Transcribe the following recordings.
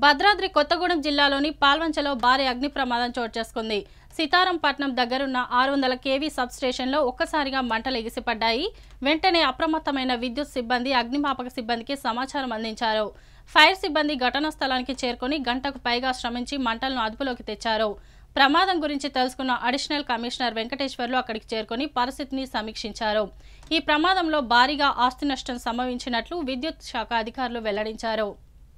భద్రాద్రి కొత్తగూడెం జిల్లాలోని పాల్వంచలో భారీ అగ్ని ప్రమాదం చోటు చేసుకుంది సీతారాంపట్నం దగ్గరున్న ఆరు వందల కేవీ సబ్ స్టేషన్లో ఒక్కసారిగా మంటలు ఎగిసిపడ్డాయి వెంటనే అప్రమత్తమైన విద్యుత్ సిబ్బంది అగ్నిమాపక సిబ్బందికి సమాచారం అందించారు ఫైర్ సిబ్బంది ఘటనా స్థలానికి చేరుకొని గంటకు పైగా శ్రమించి మంటలను అదుపులోకి తెచ్చారు ప్రమాదం గురించి తెలుసుకున్న అడిషనల్ కమిషనర్ వెంకటేశ్వర్లు అక్కడికి చేరుకొని పరిస్థితిని సమీక్షించారు ఈ ప్రమాదంలో భారీగా ఆస్తి నష్టం సంభవించినట్లు విద్యుత్ శాఖ అధికారులు వెల్లడించారు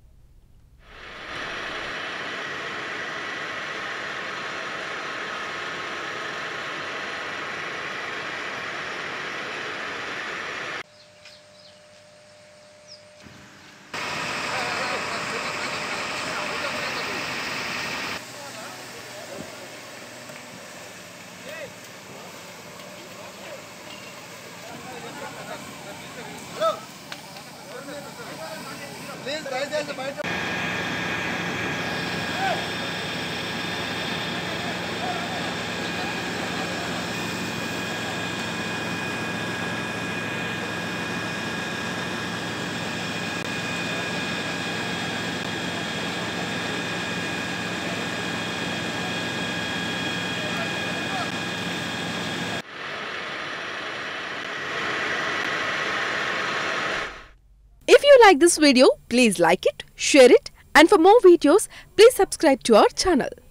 If you like this video, please like it, share it, and for more videos, please subscribe to our channel.